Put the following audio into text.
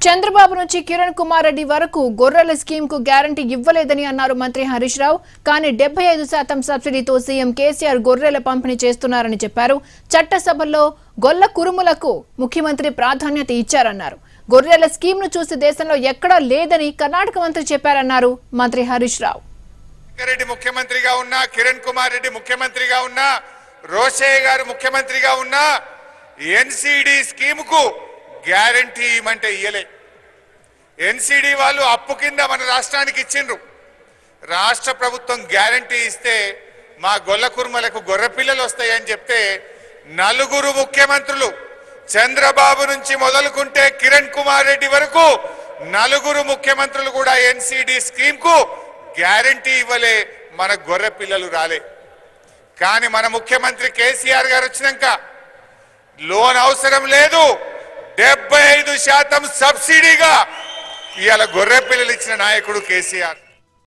చంద్రబాబు నుంచి కిరణ్ కుమార్ రెడ్డి వరకు గొర్రెల స్కీమ్ కు గ్యారంటీ ఇవ్వలేదని అన్నారు మంత్రి హరీష్ రావు కానీ డెబ్బై ఐదు శాతం సబ్సిడీతో సీఎం కేసీఆర్ గొర్రెల పంపిణీ చేస్తున్నారని చెప్పారు చట్టసభల్లో గొల్ల కురుములకు ముఖ్యమంత్రి ప్రాధాన్యత ఇచ్చారన్నారు గొర్రెల స్కీమ్ ను చూసి దేశంలో ఎక్కడా లేదని కర్ణాటక మంత్రి చెప్పారన్నారు మంత్రి హరీష్ రావు రెడ్డి ముఖ్యమంత్రిగా ఉన్నా కిరణ్ కుమార్ రెడ్డి ముఖ్యమంత్రిగా ఉన్నా రోషయ్య గారు ముఖ్యమంత్రిగా ఉన్నా ఎన్సిడి స్కీమ్ కు గ్యారంటీ ఇవ్వమంటే ఇయ్యలే ఎన్సిడి వాళ్ళు అప్పు కింద మన రాష్ట్రానికి ఇచ్చిండ్రు రాష్ట్ర ప్రభుత్వం గ్యారంటీ ఇస్తే మా గొల్ల కుర్మలకు గొర్రె పిల్లలు వస్తాయని చెప్తే నలుగురు ముఖ్యమంత్రులు చంద్రబాబు నుంచి మొదలుకుంటే కిరణ్ కుమార్ రెడ్డి వరకు నలుగురు ముఖ్యమంత్రులు కూడా ఎన్సిడి స్కీమ్ కు గ్యారంటీ ఇవ్వలే మన గొర్రె పిల్లలు రాలే కానీ మన ముఖ్యమంత్రి కేసీఆర్ గారు వచ్చినాక లోన్ అవసరం లేదు డెబ్బై ఐదు శాతం సబ్సిడీగా ఇవాళ గొర్రె పిల్లలు ఇచ్చిన నాయకుడు కేసీఆర్